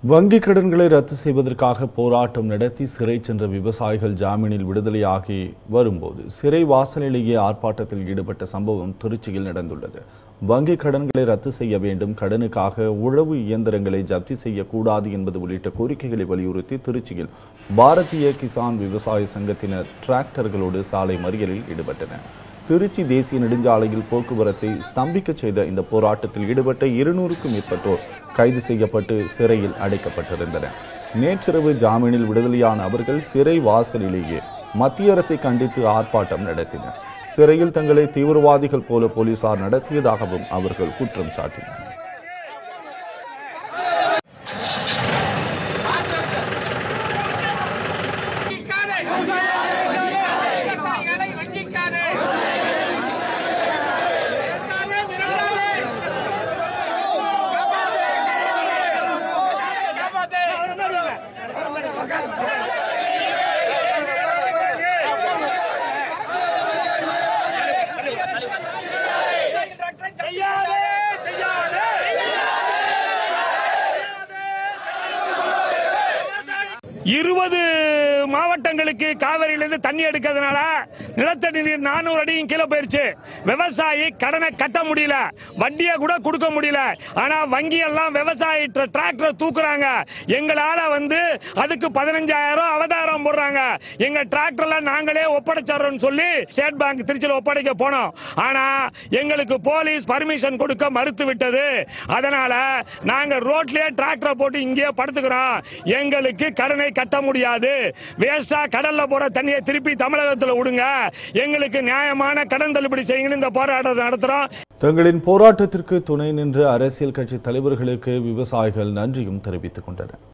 வங்கிக் கடன்களை ரத்து செய்வதற்காக போராட்டம் நடத்தி சிறை சென்ற விவசாயிகள் ஜாமீனில் விடுதலையாகி வரும்போது சிறை வாசலிலேயே ஆர்ப்பாட்டத்தில் ஈடுபட்ட சம்பவம் திருச்சியில் நடந்துள்ளது வங்கிக் கடன்களை ரத்து செய்ய வேண்டும் கடனுக்காக உழவு இயந்திரங்களை ஜப்தி செய்யக்கூடாது என்பது உள்ளிட்ட கோரிக்கைகளை வலியுறுத்தி திருச்சியில் பாரதிய கிசான் விவசாய சங்கத்தினர் டிராக்டர்களோடு சாலை மறியலில் ஈடுபட்டனர் திருச்சி தேசிய நெடுஞ்சாலையில் போக்குவரத்தை ஸ்தம்பிக்கச் செய்த இந்த போராட்டத்தில் ஈடுபட்ட இருநூறுக்கும் மேற்பட்டோர் கைது செய்யப்பட்டு சிறையில் அடைக்கப்பட்டிருந்தனர் நேற்றிரவு ஜாமீனில் விடுதலையான அவர்கள் சிறை வாசலிலேயே மத்திய அரசை கண்டித்து ஆர்ப்பாட்டம் நடத்தினர் சிறையில் தங்களை தீவிரவாதிகள் போல போலீசார் நடத்தியதாகவும் அவர்கள் குற்றம் சாட்டினர் வஞ்சிக்காதே விவசாயிகளை வஞ்சிக்காதே மிரட்டாதே, மிரட்டாதே. காப்பாத்து. செய்யாதே செய்யாதே இருபது மாவட்டங்களுக்கு காவிரியிலிருந்து தண்ணி எடுக்கிறதுனால நிலத்தடி நீர் நானூறு அடியும் கீழே போயிருச்சு விவசாயி கடனை கட்ட முடியல வட்டியை கூட கொடுக்க முடியல ஆனா வங்கி எல்லாம் விவசாயி டிர- டிராக்டர் தூக்குறாங்க எங்களால வந்து அதுக்கு பதினஞ்சாயிரம் அவதாரம் போடுறாங்க எங்க டிராக்டர்ல நாங்களே ஒப்படைச்சிடறோம் சொல்லி ஸ்டேட் பேங்க் திருச்சியில் ஒப்படைக்க போனோம் ஆனா எங்களுக்கு போலீஸ் பர்மிஷன் கொடுக்க மறுத்து விட்டது அதனால நாங்க ரோட்லயே டிராக்டரை போட்டு இங்கேயே படுத்துக்கிறோம் எங்களுக்கு கடனை கட்ட முடியாது வேஸ்டா கடல்ல போற தண்ணியை திருப்பி தமிழகத்துல விடுங்க எங்களுக்கு நியாயமான கடன் தள்ளுபடி செய்யுங்கன்னு இந்த போராட்டத்தை நடத்துறோம் தங்களின் போராட்டத்திற்கு துணை நின்ற அரசியல் கட்சி தலைவர்களுக்கு விவசாயிகள் நன்றியும் தெரிவித்துக் கொண்டனர்